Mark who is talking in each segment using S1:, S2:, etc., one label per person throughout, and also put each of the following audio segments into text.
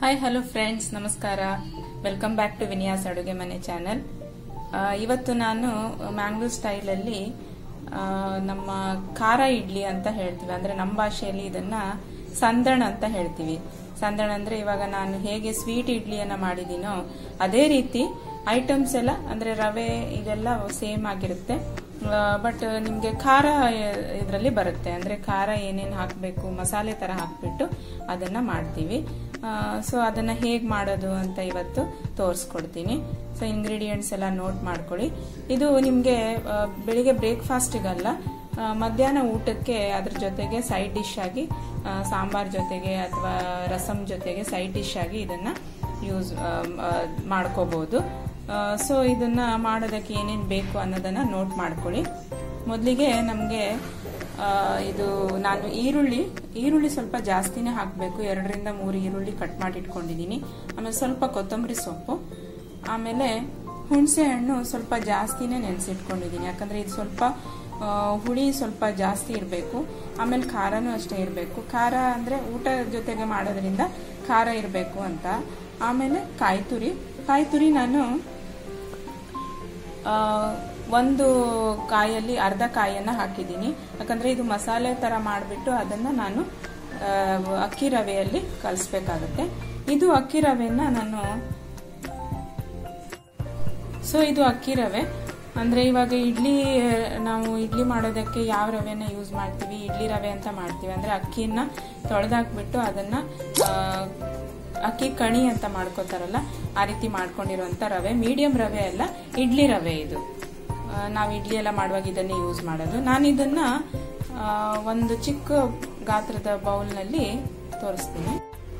S1: hi hello friends ನಮಸ್ಕಾರ welcome back to Vinyas ಅಡುಗೆ ಮನೆ ಚಾನೆಲ್ ಇವತ್ತು ನಾನು ಮ್ಯಾಂಗ್ಳೂರ್ ಸ್ಟೈಲಲ್ಲಿ ಆ, ನಮ್ಮ ಖಾರ ಇಡ್ಲಿ ಅಂತ ಹೇಳ್ತೀವಿ ಅಂದ್ರೆ ನಮ್ಮ ಭಾಷೆಯಲ್ಲಿ ಇದನ್ನ ಸಂದಣ ಅಂತ ಹೇಳ್ತೀವಿ ಸಂದಣ ಅಂದ್ರೆ ಇವಾಗ ನಾನು ಹೇಗೆ ಸ್ವೀಟ್ ಇಡ್ಲಿಯನ್ನ ಮಾಡಿದೀನೋ ಅದೇ ರೀತಿ ಐಟಮ್ಸ್ ಎಲ್ಲ ಅಂದ್ರೆ ರವೆ ಇದೆಲ್ಲ ಸೇಮ್ ಆಗಿರುತ್ತೆ ಬಟ್ ನಿಮಗೆ ಖಾರ ಇದರಲ್ಲಿ ಬರುತ್ತೆ ಅಂದ್ರೆ ಖಾರ ಏನೇನು ಹಾಕಬೇಕು ಮಸಾಲೆ ತರ ಹಾಕ್ಬಿಟ್ಟು ಅದನ್ನ ಮಾಡ್ತೀವಿ ಸೊ ಅದನ್ನ ಹೇಗೆ ಮಾಡೋದು ಅಂತ ಇವತ್ತು ತೋರಿಸ್ಕೊಡ್ತೀನಿ ಸೊ ಇಂಗ್ರೀಡಿಯೆಂಟ್ಸ್ ಎಲ್ಲ ನೋಟ್ ಮಾಡ್ಕೊಳ್ಳಿ ಇದು ನಿಮಗೆ ಬೆಳಿಗ್ಗೆ ಬ್ರೇಕ್ಫಾಸ್ಟಿಗಲ್ಲ ಮಧ್ಯಾಹ್ನ ಊಟಕ್ಕೆ ಅದ್ರ ಜೊತೆಗೆ ಸೈಡ್ ಡಿಶ್ ಆಗಿ ಆ, ಸಾಂಬಾರ್ ಜೊತೆಗೆ ಅಥವಾ ರಸಂ ಜೊತೆಗೆ ಸೈಡ್ ಡಿಶ್ ಆಗಿ ಇದನ್ನ ಯೂಸ್ ಮಾಡ್ಕೋಬಹುದು ಸೊ ಇದನ್ನ ಮಾಡೋದಕ್ಕೆ ಏನೇನು ಬೇಕು ಅನ್ನೋದನ್ನ ನೋಟ್ ಮಾಡ್ಕೊಳ್ಳಿ ಮೊದಲಿಗೆ ನಮಗೆ ಇದು ನಾನು ಈರುಳ್ಳಿ ಈರುಳ್ಳಿ ಸ್ವಲ್ಪ ಜಾಸ್ತಿನೇ ಹಾಕಬೇಕು ಎರಡರಿಂದ ಮೂರು ಈರುಳ್ಳಿ ಕಟ್ ಮಾಡಿ ಇಟ್ಕೊಂಡಿದ್ದೀನಿ ಆಮೇಲೆ ಸ್ವಲ್ಪ ಕೊತ್ತಂಬರಿ ಸೊಪ್ಪು ಆಮೇಲೆ ಹುಣಸೆ ಹಣ್ಣು ಸ್ವಲ್ಪ ಜಾಸ್ತಿನೇ ನೆನೆಸಿಟ್ಕೊಂಡಿದ್ದೀನಿ ಯಾಕಂದ್ರೆ ಇದು ಸ್ವಲ್ಪ ಆ, ಹುಳಿ ಸ್ವಲ್ಪ ಜಾಸ್ತಿ ಇರಬೇಕು ಆಮೇಲೆ ಖಾರನೂ ಅಷ್ಟೇ ಇರಬೇಕು ಖಾರ ಅಂದ್ರೆ ಊಟ ಜೊತೆಗೆ ಮಾಡೋದ್ರಿಂದ ಖಾರ ಇರಬೇಕು ಅಂತ ಆಮೇಲೆ ಕಾಯಿ ತುರಿ ಕಾಯಿ ತುರಿ ನಾನು ಆ, ಒಂದು ಕಾಯಲ್ಲಿ ಅರ್ಧ ಕಾಯಿಯನ್ನ ಹಾಕಿದ್ದೀನಿ ಯಾಕಂದ್ರೆ ಇದು ಮಸಾಲೆ ತರ ಮಾಡಿಬಿಟ್ಟು ಅದನ್ನ ನಾನು ಆ, ಅಕ್ಕಿ ರವೆಯಲ್ಲಿ ಕಲಿಸ್ಬೇಕಾಗುತ್ತೆ ಇದು ಅಕ್ಕಿ ರವೆನ ನಾನು ಸೊ ಇದು ಅಕ್ಕಿ ರವೆ ಅಂದ್ರೆ ಇವಾಗ ಇಡ್ಲಿ ನಾವು ಇಡ್ಲಿ ಮಾಡೋದಕ್ಕೆ ಯಾವ ರವೆನ ಯೂಸ್ ಮಾಡ್ತೀವಿ ಇಡ್ಲಿ ರವೆ ಅಂತ ಮಾಡ್ತೀವಿ ಅಂದ್ರೆ ಅಕ್ಕಿನ ತೊಳೆದಾಕ್ಬಿಟ್ಟು ಅದನ್ನ ಆ, ಅಕ್ಕಿ ಕಣಿ ಅಂತ ಮಾಡ್ಕೋತಾರಲ್ಲ ಆ ರೀತಿ ಮಾಡ್ಕೊಂಡಿರುವಂತ ರವೆ ಮೀಡಿಯಂ ರವೆ ಅಲ್ಲ ಇಡ್ಲಿ ರವೆ ಇದು ಆ, ನಾವು ಇಡ್ಲಿ ಎಲ್ಲ ಮಾಡುವಾಗ ಇದನ್ನೇ ಯೂಸ್ ಮಾಡೋದು ನಾನು ಇದನ್ನ ಆ, ಒಂದು ಚಿಕ್ಕ ಗಾತ್ರದ ಬೌಲ್ನಲ್ಲಿ ತೋರಿಸ್ತೀನಿ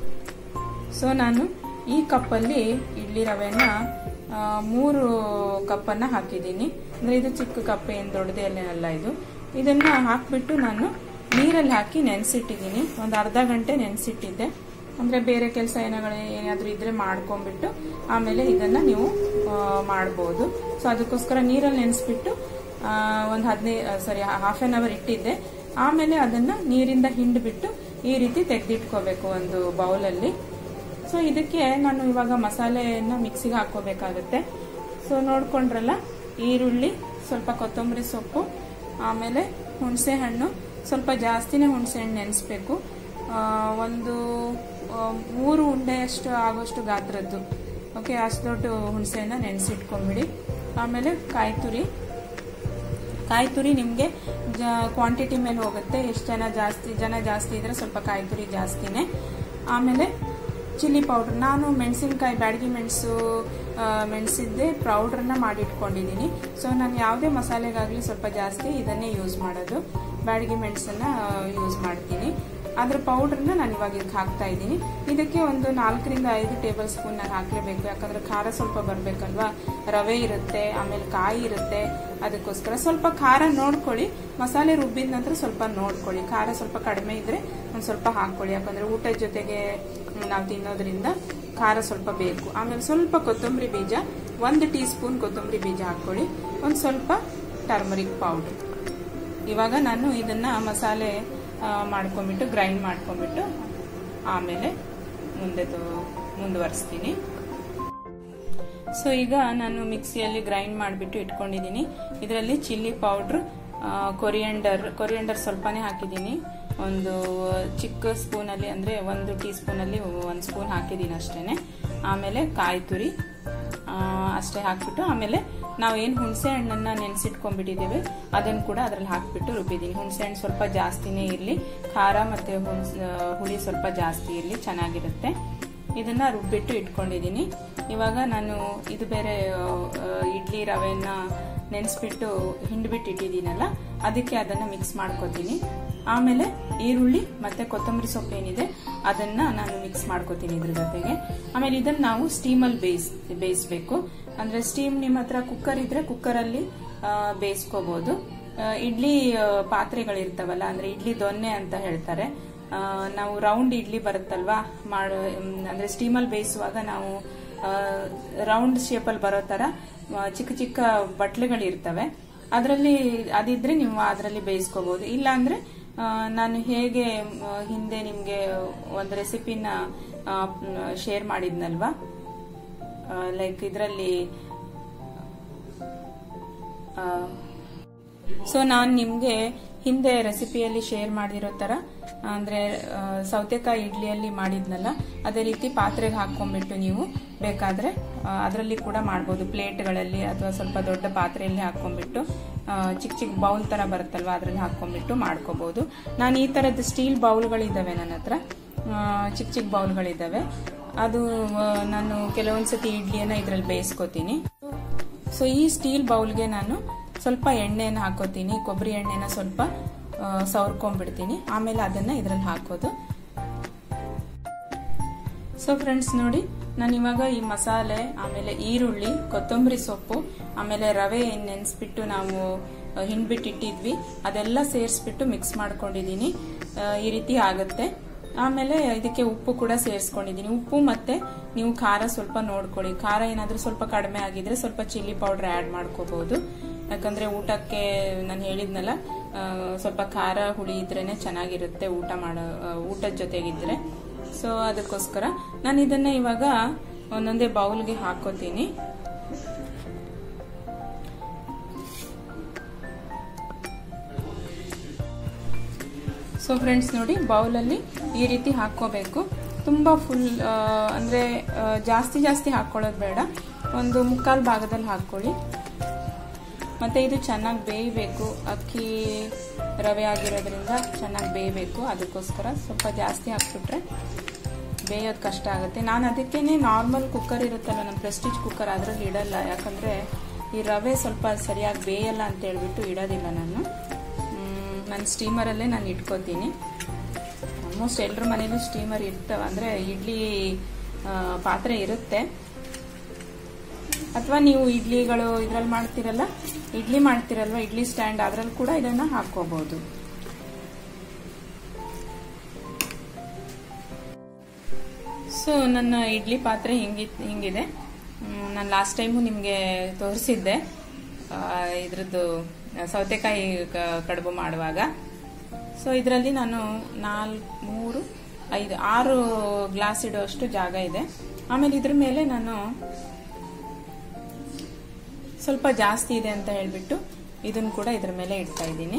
S1: ಸೊ ನಾನು ಈ ಕಪ್ಪಲ್ಲಿ ಇಡ್ಲಿ ರವೆನ ಆ, ಮೂರು ಕಪ್ಪನ್ನ ಹಾಕಿದ್ದೀನಿ ಅಂದ್ರೆ ಇದು ಚಿಕ್ಕ ಕಪ್ ಏನು ದೊಡ್ಡದೇನಲ್ಲ ಇದು ಇದನ್ನ ಹಾಕ್ಬಿಟ್ಟು ನಾನು ನೀರಲ್ಲಿ ಹಾಕಿ ನೆನೆಸಿಟ್ಟಿದ್ದೀನಿ ಒಂದು ಅರ್ಧ ಗಂಟೆ ನೆನೆಸಿಟ್ಟಿದ್ದೆ ಅಂದ್ರೆ ಬೇರೆ ಕೆಲಸ ಏನಾಗಳು ಏನಾದ್ರೂ ಇದ್ರೆ ಮಾಡ್ಕೊಂಡ್ಬಿಟ್ಟು ಆಮೇಲೆ ಇದನ್ನ ನೀವು ಆ, ಮಾಡ್ಬೋದು ಸೊ ಅದಕ್ಕೋಸ್ಕರ ನೀರಲ್ಲಿ ನೆನೆಸ್ಬಿಟ್ಟು ಒಂದು ಹದಿನೈದು ಸಾರಿ ಹಾಫ್ ಆನ್ ಅವರ್ ಇಟ್ಟಿದ್ದೆ ಆಮೇಲೆ ಅದನ್ನ ನೀರಿಂದ ಹಿಂಡ್ಬಿಟ್ಟು ಈ ರೀತಿ ತೆಗೆದಿಟ್ಕೋಬೇಕು ಒಂದು ಬೌಲಲ್ಲಿ ಸೊ ಇದಕ್ಕೆ ನಾನು ಇವಾಗ ಮಸಾಲೆಯನ್ನ ಮಿಕ್ಸಿಗೆ ಹಾಕೋಬೇಕಾಗುತ್ತೆ ಸೊ ನೋಡ್ಕೊಂಡ್ರಲ್ಲ ಈರುಳ್ಳಿ ಸ್ವಲ್ಪ ಕೊತ್ತಂಬರಿ ಸೊಪ್ಪು ಆಮೇಲೆ ಹುಣಸೆ ಹಣ್ಣು ಸ್ವಲ್ಪ ಜಾಸ್ತಿನೇ ಹುಣಸೆ ಹಣ್ಣು ನೆನೆಸ್ಬೇಕು ಆ, ಒಂದು ಆ, ಮೂರು ಉಂಡೆಯಷ್ಟು ಆಗೋಷ್ಟು ಗಾತ್ರದ್ದು ಓಕೆ ಅಷ್ಟು ದೊಡ್ಡ ಹುಣಸೆಹಣ್ಣ ನೆನೆಸಿಟ್ಕೊಂಡ್ಬಿಡಿ ಆಮೇಲೆ ಕಾಯಿ ತುರಿ ಕಾಯಿ ತುರಿ ನಿಮಗೆ ಕ್ವಾಂಟಿಟಿ ಮೇಲೆ ಹೋಗುತ್ತೆ ಎಷ್ಟು ಜನ ಜಾಸ್ತಿ ಜನ ಜಾಸ್ತಿ ಇದ್ರೆ ಸ್ವಲ್ಪ ಕಾಯಿ ತುರಿ ಜಾಸ್ತಿನೇ ಆಮೇಲೆ ಚಿಲ್ಲಿ ಪೌಡರ್ ನಾನು ಮೆಣಸಿನ್ಕಾಯಿ ಬ್ಯಾಡಗಿ ಮೆಣಸು ಮೆಣಸಿದ್ದೆ ಪೌಡ್ರನ್ನ ಮಾಡಿಟ್ಕೊಂಡಿದ್ದೀನಿ ಸೊ ನಾನು ಯಾವುದೇ ಮಸಾಲೆಗಾಗಲಿ ಸ್ವಲ್ಪ ಜಾಸ್ತಿ ಇದನ್ನೇ ಯೂಸ್ ಮಾಡೋದು ಬ್ಯಾಡಗಿ ಮೆಣಸನ್ನ ಯೂಸ್ ಮಾಡ್ತೀನಿ ಅದ್ರ ಪೌಡ್ರನ್ನ ನಾನು ಇವಾಗ ಇದಕ್ಕೆ ಹಾಕ್ತಾ ಇದ್ದೀನಿ ಇದಕ್ಕೆ ಒಂದು ನಾಲ್ಕರಿಂದ ಐದು ಟೇಬಲ್ ಸ್ಪೂನ್ ನಾನು ಹಾಕಲೇಬೇಕು ಯಾಕಂದ್ರೆ ಖಾರ ಸ್ವಲ್ಪ ಬರಬೇಕಲ್ವಾ ರವೆ ಇರುತ್ತೆ ಆಮೇಲೆ ಕಾಯಿ ಇರುತ್ತೆ ಅದಕ್ಕೋಸ್ಕರ ಸ್ವಲ್ಪ ಖಾರ ನೋಡ್ಕೊಳ್ಳಿ ಮಸಾಲೆ ರುಬ್ಬಿದ ನಂತರ ಸ್ವಲ್ಪ ನೋಡ್ಕೊಳ್ಳಿ ಖಾರ ಸ್ವಲ್ಪ ಕಡಿಮೆ ಇದ್ರೆ ಒಂದು ಸ್ವಲ್ಪ ಹಾಕೊಳ್ಳಿ ಯಾಕಂದ್ರೆ ಊಟದ ಜೊತೆಗೆ ನಾವು ತಿನ್ನೋದ್ರಿಂದ ಖಾರ ಸ್ವಲ್ಪ ಬೇಕು ಆಮೇಲೆ ಸ್ವಲ್ಪ ಕೊತ್ತಂಬರಿ ಬೀಜ ಒಂದು ಟೀ ಸ್ಪೂನ್ ಕೊತ್ತಂಬರಿ ಬೀಜ ಹಾಕೊಳ್ಳಿ ಒಂದು ಸ್ವಲ್ಪ ಟರ್ಮರಿಕ್ ಪೌಡರ್ ಇವಾಗ ನಾನು ಇದನ್ನ ಮಸಾಲೆ ಆ, ಮಾಡ್ಕೊಂಡ್ಬಿಟ್ಟು ಗ್ರೈಂಡ್ ಮಾಡ್ಕೊಂಡ್ಬಿಟ್ಟು ಆಮೇಲೆ ಮುಂದೆ ತೊ- ಮುಂದುವರಿಸ್ತೀನಿ ಸೊ ಈಗ ನಾನು ಮಿಕ್ಸಿಯಲ್ಲಿ ಗ್ರೈಂಡ್ ಮಾಡಿಬಿಟ್ಟು ಇಟ್ಕೊಂಡಿದ್ದೀನಿ ಇದರಲ್ಲಿ ಚಿಲ್ಲಿ ಪೌಡ್ರ್ ಕೊರಿಯಂಡರ್ ಕೊರಿಯಂಡರ್ ಸ್ವಲ್ಪನೇ ಹಾಕಿದ್ದೀನಿ ಒಂದು ಚಿಕ್ಕ ಸ್ಪೂನಲ್ಲಿ ಅಂದರೆ ಒಂದು ಟೀ ಸ್ಪೂನಲ್ಲಿ ಒಂದು ಸ್ಪೂನ್ ಹಾಕಿದ್ದೀನಿ ಅಷ್ಟೇ ಆಮೇಲೆ ಕಾಯಿ ತುರಿ ಆ, ಅಷ್ಟೇ ಹಾಕ್ಬಿಟ್ಟು ಆಮೇಲೆ ನಾವು ಏನು ಹುಣಸೆ ಹಣ್ಣನ್ನ ನೆನೆಸಿಟ್ಕೊಂಡ್ಬಿಟ್ಟಿದ್ದೀವಿ ಅದನ್ನು ಕೂಡ ಅದ್ರಲ್ಲಿ ಹಾಕ್ಬಿಟ್ಟು ರುಬ್ಬಿದ್ದೀನಿ ಹುಣಸೆ ಹಣ್ಣು ಸ್ವಲ್ಪ ಜಾಸ್ತಿನೇ ಇರಲಿ ಖಾರ ಮತ್ತೆ ಹುಣ್ಸ್- ಹುಳಿ ಸ್ವಲ್ಪ ಜಾಸ್ತಿ ಇರಲಿ ಚೆನ್ನಾಗಿರುತ್ತೆ ಇದನ್ನ ರುಬ್ಬಿಟ್ಟು ಇಟ್ಕೊಂಡಿದ್ದೀನಿ ಇವಾಗ ನಾನು ಇದು ಬೇರೆ ಆ, ಇಡ್ಲಿ ರವೆನ ನೆನೆಸ್ಬಿಟ್ಟು ಹಿಂಡ್ಬಿಟ್ಟು ಇಟ್ಟಿದ್ದೀನಲ್ಲ ಅದಕ್ಕೆ ಅದನ್ನ ಮಿಕ್ಸ್ ಮಾಡ್ಕೊತೀನಿ ಆಮೇಲೆ ಈರುಳ್ಳಿ ಮತ್ತೆ ಕೊತ್ತಂಬರಿ ಸೊಪ್ಪು ಏನಿದೆ ಅದನ್ನ ನಾನು ಮಿಕ್ಸ್ ಮಾಡ್ಕೋತೀನಿ ಇದ್ರ ಜೊತೆಗೆ ಆಮೇಲೆ ಇದನ್ನ ನಾವು ಸ್ಟೀಮಲ್ಲಿ ಬೇಯಿಸ್ ಬೇಯಿಸ್ಬೇಕು ಅಂದ್ರೆ ಸ್ಟೀಮ್ ನಿಮ್ಮ ಹತ್ರ ಕುಕ್ಕರ್ ಇದ್ರೆ ಕುಕ್ಕರಲ್ಲಿ ಬೇಯಿಸ್ಕೋಬಹುದು ಇಡ್ಲಿ ಆ, ಪಾತ್ರೆಗಳಿರ್ತಾವಲ್ಲ ಅಂದ್ರೆ ಇಡ್ಲಿ ದೊನ್ನೆ ಅಂತ ಹೇಳ್ತಾರೆ ಆ, ನಾವು ರೌಂಡ್ ಇಡ್ಲಿ ಬರುತ್ತಲ್ವಾ ಮಾಡೋ ಮ್, ಅಂದ್ರೆ ಸ್ಟೀಮಲ್ಲಿ ಬೇಯಿಸುವಾಗ ನಾವು ರೌಂಡ್ ಶೇಪಲ್ಲಿ ಬರೋ ತರ ಆ, ಚಿಕ್ಕ ಚಿಕ್ಕ ಬಟ್ಲೆಗಳಿರ್ತವೆ ಅದರಲ್ಲಿ ಅದಿದ್ರೆ ನೀವು ಅದರಲ್ಲಿ ಬೇಯಿಸ್ಕೋಬಹುದು ಇಲ್ಲ ಅಂದ್ರೆ ಆ, ನಾನು ಹೇಗೆ ಮ್, ಹಿಂದೆ ನಿಮ್ಗೆ ಒಂದು ರೆಸಿಪಿನ ಶೇರ್ ಮಾಡಿದ್ನಲ್ವಾ ಲೈಕ್ ಇದರಲ್ಲಿ ಸೊ ನಾನು ನಿಮಗೆ ಹಿಂದೆ ರೆಸಿಪಿಯಲ್ಲಿ ಶೇರ್ ಮಾಡಿರೋ ತರ ಅಂದ್ರೆ ಆ, ಸೌತೆಕಾಯಿ ಇಡ್ಲಿಯಲ್ಲಿ ಮಾಡಿದ್ನಲ್ಲ ಅದೇ ರೀತಿ ಪಾತ್ರೆಗೆ ಹಾಕೊಂಡ್ಬಿಟ್ಟು ನೀವು ಬೇಕಾದ್ರೆ ಅದರಲ್ಲಿ ಕೂಡ ಮಾಡ್ಬೋದು ಪ್ಲೇಟ್ಗಳಲ್ಲಿ ಅಥವಾ ಸ್ವಲ್ಪ ದೊಡ್ಡ ಪಾತ್ರೆಯಲ್ಲಿ ಹಾಕೊಂಡ್ಬಿಟ್ಟು ಆ, ಚಿಕ್ಕ ಚಿಕ್ಕ ಬೌಲ್ ತರ ಬರುತ್ತಲ್ವಾ ಅದರಲ್ಲಿ ಹಾಕೊಂಡ್ಬಿಟ್ಟು ಮಾಡ್ಕೋಬಹುದು ನಾನು ಈ ತರದ ಸ್ಟೀಲ್ ಬೌಲ್ಗಳಿದ್ದಾವೆ ನನ್ನ ಹತ್ರ ಆ, ಚಿಕ್ಕ ಚಿಕ್ಕ ಬೌಲ್ಗಳಿದ್ದಾವೆ ಅದು ಆ, ನಾನು ಕೆಲವೊಂದ್ಸತಿ ಇಡ್ಲಿಯನ್ನ ಇದ್ರಲ್ಲಿ ಬೇಯಿಸ್ಕೋತೀನಿ ಸೊ ಈ ಸ್ಟೀಲ್ ಬೌಲ್ಗೆ ನಾನು ಸ್ವಲ್ಪ ಎಣ್ಣೆನ ಹಾಕೋತೀನಿ ಕೊಬ್ಬರಿ ಎಣ್ಣೆನ ಸ್ವಲ್ಪ ಆ, ಸವರ್ಕೊಂಡ್ಬಿಡ್ತೀನಿ ಆಮೇಲೆ ಅದನ್ನ ಇದ್ರಲ್ಲಿ ಹಾಕೋದು ಸೊ ಫ್ರೆಂಡ್ಸ್ ನೋಡಿ ನಾನು ಇವಾಗ ಈ ಮಸಾಲೆ ಆಮೇಲೆ ಈರುಳ್ಳಿ ಕೊತ್ತಂಬರಿ ಸೊಪ್ಪು ಆಮೇಲೆ ರವೆ ಏನ್ ನೆನೆಸ್ಬಿಟ್ಟು ನಾವು ಆ, ಹಿಂಡ್ಬಿಟ್ಟಿಟ್ಟಿದ್ವಿ ಅದೆಲ್ಲ ಸೇರಿಸ್ಬಿಟ್ಟು ಮಿಕ್ಸ್ ಮಾಡ್ಕೊಂಡಿದ್ದೀನಿ ಆ, ಈ ರೀತಿ ಆಗುತ್ತೆ ಆಮೇಲೆ ಇದಕ್ಕೆ ಉಪ್ಪು ಕೂಡ ಸೇರಿಸ್ಕೊಂಡಿದ್ದೀನಿ ಉಪ್ಪು ಮತ್ತೆ ನೀವು ಖಾರ ಸ್ವಲ್ಪ ನೋಡ್ಕೊಳ್ಳಿ ಖಾರ ಏನಾದ್ರೂ ಸ್ವಲ್ಪ ಕಡಿಮೆ ಆಗಿದ್ರೆ ಸ್ವಲ್ಪ ಚಿಲ್ಲಿ ಪೌಡರ್ ಆ್ಯಡ್ ಮಾಡ್ಕೋಬಹುದು ಯಾಕಂದ್ರೆ ಊಟಕ್ಕೆ ನಾನು ಹೇಳಿದ್ನಲ್ಲ ಆ, ಸ್ವಲ್ಪ ಖಾರ ಹುಳಿ ಇದ್ರೇನೆ ಚೆನ್ನಾಗಿರುತ್ತೆ ಊಟ ಮಾಡೋ ಆ, ಊಟದ ಜೊತೆಗಿದ್ರೆ ಸೊ ಅದಕ್ಕೋಸ್ಕರ ನಾನು ಇದನ್ನ ಇವಾಗ ಒಂದೊಂದೇ ಬೌಲ್ಗೆ ಹಾಕೋತೀನಿ ಸೊ ಫ್ರೆಂಡ್ಸ್ ನೋಡಿ ಬೌಲಲ್ಲಿ ಈ ರೀತಿ ಹಾಕೋಬೇಕು ತುಂಬ ಫುಲ್ ಅಂದರೆ ಜಾಸ್ತಿ ಜಾಸ್ತಿ ಹಾಕ್ಕೊಳ್ಳೋದು ಬೇಡ ಒಂದು ಮುಕ್ಕಾಲು ಭಾಗದಲ್ಲಿ ಹಾಕ್ಕೊಳ್ಳಿ ಮತ್ತು ಇದು ಚೆನ್ನಾಗಿ ಬೇಯಬೇಕು ಅಕ್ಕಿ ರವೆ ಆಗಿರೋದ್ರಿಂದ ಚೆನ್ನಾಗಿ ಬೇಯಬೇಕು ಅದಕ್ಕೋಸ್ಕರ ಸ್ವಲ್ಪ ಜಾಸ್ತಿ ಹಾಕ್ಬಿಟ್ರೆ ಬೇಯೋದು ಕಷ್ಟ ಆಗುತ್ತೆ ನಾನು ಅದಕ್ಕೇನೆ ನಾರ್ಮಲ್ ಕುಕ್ಕರ್ ಇರುತ್ತಲ್ಲ ನಮ್ಮ ಪ್ರೆಸ್ಟೀಜ್ ಕುಕ್ಕರ್ ಅದರಲ್ಲಿ ಇಡಲ್ಲ ಯಾಕಂದರೆ ಈ ರವೆ ಸ್ವಲ್ಪ ಸರಿಯಾಗಿ ಬೇಯಲ್ಲ ಅಂತ ಹೇಳ್ಬಿಟ್ಟು ಇಡೋದಿಲ್ಲ ನಾನು ನನ್ನ ಸ್ಟೀಮರಲ್ಲೇ ನಾನು ಇಟ್ಕೋತೀನಿ ಆಲ್ಮೋಸ್ಟ್ ಎಲ್ಲರ ಮನೇಲೂ ಸ್ಟೀಮರ್ ಇರ್ತವೆ ಅಂದರೆ ಇಡ್ಲಿ ಆ, ಪಾತ್ರೆ ಇರುತ್ತೆ ಅಥವಾ ನೀವು ಇಡ್ಲಿಗಳು ಇದ್ರಲ್ಲಿ ಮಾಡ್ತಿರಲ್ಲ ಇಡ್ಲಿ ಮಾಡ್ತಿರಲ್ವ ಇಡ್ಲಿ ಸ್ಟ್ಯಾಂಡ್ ಅದ್ರಲ್ಲಿ ಕೂಡ ಇದನ್ನ ಹಾಕೋಬಹುದು ಸೊ ನನ್ನ ಇಡ್ಲಿ ಪಾತ್ರೆ ಹಿಂಗಿ ಹಿಂಗಿದೆ ನಾನು ಲಾಸ್ಟ್ ಟೈಮು ನಿಮಗೆ ತೋರಿಸಿದ್ದೆ ಇದ್ರದ್ದು ಸೌತೆಕಾಯಿ ಕ- ಕಡುಬು ಮಾಡುವಾಗ ಸೊ ಇದರಲ್ಲಿ ನಾನು ನಾಲ್ಕು ಮೂರು ಐದು ಆರು ಗ್ಲಾಸ್ ಇಡುವಷ್ಟು ಜಾಗ ಇದೆ ಆಮೇಲೆ ಇದ್ರ ಮೇಲೆ ನಾನು ಸ್ವಲ್ಪ ಜಾಸ್ತಿ ಇದೆ ಅಂತ ಹೇಳ್ಬಿಟ್ಟು ಇದನ್ನು ಕೂಡ ಇದ್ರ ಮೇಲೆ ಇಡ್ತಾ ಇದ್ದೀನಿ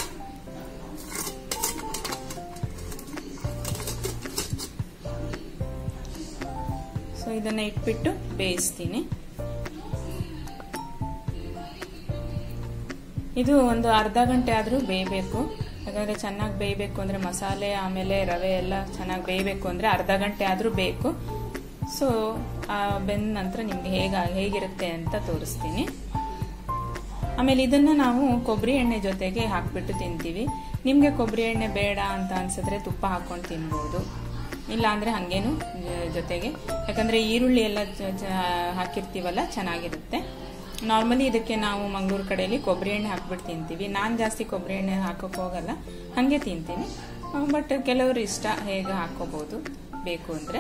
S1: ಸೊ ಇದನ್ನ ಇಟ್ಬಿಟ್ಟು ಬೇಯಿಸ್ತೀನಿ ಇದು ಒಂದು ಅರ್ಧ ಗಂಟೆ ಆದರೂ ಬೇಯಬೇಕು ಯಾಕಂದ್ರೆ ಚೆನ್ನಾಗಿ ಬೇಯಬೇಕು ಅಂದ್ರೆ ಮಸಾಲೆ ಆಮೇಲೆ ರವೆ ಎಲ್ಲ ಚೆನ್ನಾಗಿ ಬೇಯಬೇಕು ಅಂದ್ರೆ ಅರ್ಧ ಗಂಟೆ ಆದರೂ ಬೇಕು ಸೊ ಬೆಂದ ನಂತರ ನಿಮ್ಗೆ ಹೇಗ ಹೇಗಿರುತ್ತೆ ಅಂತ ತೋರಿಸ್ತೀನಿ ಆಮೇಲೆ ಇದನ್ನ ನಾವು ಕೊಬ್ಬರಿ ಎಣ್ಣೆ ಜೊತೆಗೆ ಹಾಕ್ಬಿಟ್ಟು ತಿಂತೀವಿ ನಿಮ್ಗೆ ಕೊಬ್ಬರಿ ಎಣ್ಣೆ ಬೇಡ ಅಂತ ಅನ್ಸಿದ್ರೆ ತುಪ್ಪ ಹಾಕೊಂಡು ತಿನ್ಬೋದು ಇಲ್ಲ ಅಂದ್ರೆ ಹಂಗೇನು ಜ- ಜೊತೆಗೆ ಯಾಕಂದ್ರೆ ಈರುಳ್ಳಿ ಎಲ್ಲ ಚ- ಚ- ಹಾಕಿರ್ತೀವಲ್ಲ ಚೆನ್ನಾಗಿರುತ್ತೆ ನಾರ್ಮಲಿ ಇದಕ್ಕೆ ನಾವು ಮಂಗಳೂರು ಕಡೆಯಲ್ಲಿ ಕೊಬ್ಬರಿ ಎಣ್ಣೆ ಹಾಕ್ಬಿಟ್ಟು ತಿಂತೀವಿ ನಾನು ಜಾಸ್ತಿ ಕೊಬ್ಬರಿ ಎಣ್ಣೆ ಹಾಕೋಕೆ ಹೋಗಲ್ಲ ಹಾಗೆ ತಿಂತೀನಿ ಬಟ್ ಕೆಲವರು ಇಷ್ಟ ಹೇಗೆ ಹಾಕೋಬಹುದು ಬೇಕು ಅಂದ್ರೆ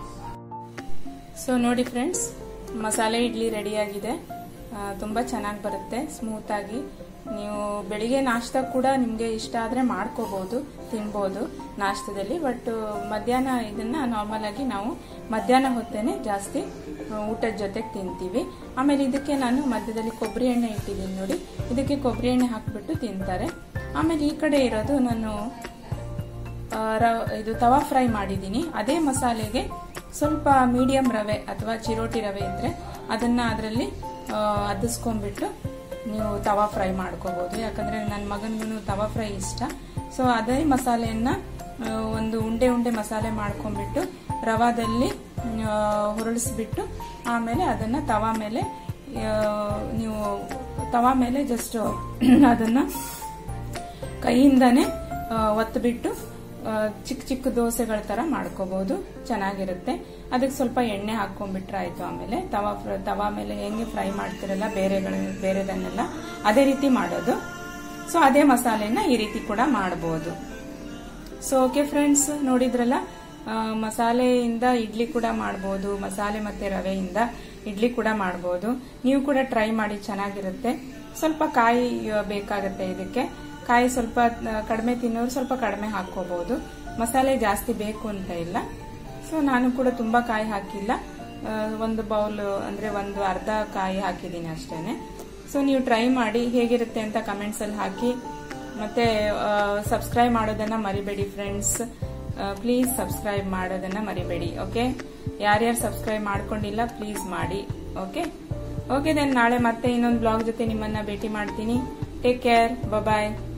S1: ಸೊ ನೋಡಿ ಫ್ರೆಂಡ್ಸ್ ಮಸಾಲೆ ಇಡ್ಲಿ ರೆಡಿಯಾಗಿದೆ ತುಂಬ ಚೆನ್ನಾಗಿ ಬರುತ್ತೆ ಸ್ಮೂತಾಗಿ ನೀವು ಬೆಳಿಗ್ಗೆ ನಾಷ್ಟ ಕೂಡ ನಿಮಗೆ ಇಷ್ಟ ಆದರೆ ಮಾಡ್ಕೋಬಹುದು ತಿನ್ಬೋದು ನಾಷ್ಟದಲ್ಲಿ ಬಟ್ ಮಧ್ಯಾಹ್ನ ಇದನ್ನ ನಾರ್ಮಲ್ ಆಗಿ ನಾವು ಮಧ್ಯಾಹ್ನ ಹೊತ್ತೇನೆ ಜಾಸ್ತಿ ಆ, ಊಟದ ಜೊತೆಗೆ ತಿಂತೀವಿ ಆಮೇಲೆ ಇದಕ್ಕೆ ನಾನು ಮಧ್ಯದಲ್ಲಿ ಕೊಬ್ಬರಿ ಎಣ್ಣೆ ಇಟ್ಟಿದ್ದೀನಿ ನೋಡಿ ಇದಕ್ಕೆ ಕೊಬ್ಬರಿ ಎಣ್ಣೆ ಹಾಕ್ಬಿಟ್ಟು ತಿಂತಾರೆ ಆಮೇಲೆ ಈ ಕಡೆ ಇರೋದು ನಾನು ಆ, ರ- ಇದು ತವಾ ಫ್ರೈ ಮಾಡಿದ್ದೀನಿ ಅದೇ ಮಸಾಲೆಗೆ ಸ್ವಲ್ಪ ಮೀಡಿಯಂ ರವೆ ಅಥವಾ ಚಿರೋಟಿ ರವೆ ಇದ್ರೆ ಅದನ್ನ ಅದರಲ್ಲಿ ಅದಿಸ್ಕೊಂಡ್ಬಿಟ್ಟು ನೀವು ತವಾ ಫ್ರೈ ಮಾಡ್ಕೋಬಹುದು ಯಾಕಂದ್ರೆ ನನ್ನ ಮಗನಿಗೂ ತವಾ ಫ್ರೈ ಇಷ್ಟ ಸೊ ಅದೇ ಮಸಾಲೆಯನ್ನ ಆ, ಒಂದು ಉಂಡೆ ಉಂಡೆ ಮಸಾಲೆ ಮಾಡ್ಕೊಂಡ್ಬಿಟ್ಟು ರವಾದಲ್ಲಿ ಆ, ಹುರುಳಿಸ್ಬಿಟ್ಟು ಆಮೇಲೆ ಅದನ್ನ ತವಾ ಮೇಲೆ ಆ, ನೀವು ತವಾ ಮೇಲೆ ಜಸ್ಟ್ ಅದನ್ನ ಕೈಯಿಂದಾನೆ ಆ, ಒತ್ತುಬಿಟ್ಟು ಆ, ಚಿಕ್ಕ ಚಿಕ್ಕ ದೋಸೆಗಳ ತರ ಮಾಡ್ಕೋಬಹುದು ಚೆನ್ನಾಗಿರುತ್ತೆ ಅದಕ್ಕೆ ಸ್ವಲ್ಪ ಎಣ್ಣೆ ಹಾಕೊಂಡ್ಬಿಟ್ರೆ ಆಯ್ತು ಆಮೇಲೆ ತವಾ ಫ್ರ- ತವಾ ಮೇಲೆ ಹೆಂಗೆ ಫ್ರೈ ಮಾಡ್ತಿರಲ್ಲ ಬೇರೆಗಳ ಬೇರೆದನ್ನೆಲ್ಲ ಅದೇ ರೀತಿ ಮಾಡೋದು ಸೊ ಅದೇ ಮಸಾಲೆನ ಈ ರೀತಿ ಕೂಡ ಮಾಡಬಹುದು ಸೊ ಓಕೆ ಫ್ರೆಂಡ್ಸ್ ನೋಡಿದ್ರಲ್ಲ ಆ, ಮಸಾಲೆಯಿಂದ ಇಡ್ಲಿ ಕೂಡ ಮಾಡಬಹುದು ಮಸಾಲೆ ಮತ್ತೆ ರವೆಯಿಂದ ಇಡ್ಲಿ ಕೂಡ ಮಾಡಬಹುದು ನೀವು ಕೂಡ ಟ್ರೈ ಮಾಡಿ ಚೆನ್ನಾಗಿರುತ್ತೆ ಸ್ವಲ್ಪ ಕಾಯಿ ಆ, ಬೇಕಾಗುತ್ತೆ ಇದಕ್ಕೆ ಕಾಯಿ ಸ್ವಲ್ಪ ಆ, ಕಡಿಮೆ ತಿನ್ನೋರು ಸ್ವಲ್ಪ ಕಡಿಮೆ ಹಾಕೋಬಹುದು ಮಸಾಲೆ ಜಾಸ್ತಿ ಬೇಕು ಅಂತ ಇಲ್ಲ ಸೊ ನಾನು ಕೂಡ ತುಂಬ ಕಾಯಿ ಹಾಕಿಲ್ಲ ಆ, ಒಂದು ಬೌಲ್ ಅಂದರೆ ಒಂದು ಅರ್ಧ ಕಾಯಿ ಹಾಕಿದ್ದೀನಿ ಅಷ್ಟೇನೆ ಸೊ ನೀವು ಟ್ರೈ ಮಾಡಿ ಹೇಗಿರುತ್ತೆ ಅಂತ ಕಮೆಂಟ್ಸಲ್ಲಿ ಹಾಕಿ ಮತ್ತೆ ಸಬ್ಸ್ಕ್ರೈಬ್ ಮಾಡೋದನ್ನ ಮರಿಬೇಡಿ ಫ್ರೆಂಡ್ಸ್ ಪ್ಲೀಸ್ ಸಬ್ಸ್ಕ್ರೈಬ್ ಮಾಡೋದನ್ನ ಮರಿಬೇಡಿ ಓಕೆ ಯಾರ್ಯಾರು ಸಬ್ಸ್ಕ್ರೈಬ್ ಮಾಡ್ಕೊಂಡಿಲ್ಲ ಪ್ಲೀಸ್ ಮಾಡಿ ಓಕೆ ಓಕೆ ದೆನ್ ನಾಳೆ ಮತ್ತೆ ಇನ್ನೊಂದು ಬ್ಲಾಗ್ ಜೊತೆ ನಿಮ್ಮನ್ನ ಭೇಟಿ ಮಾಡ್ತೀನಿ ಟೇಕ್ ಕೇರ್ ಬಾಯ್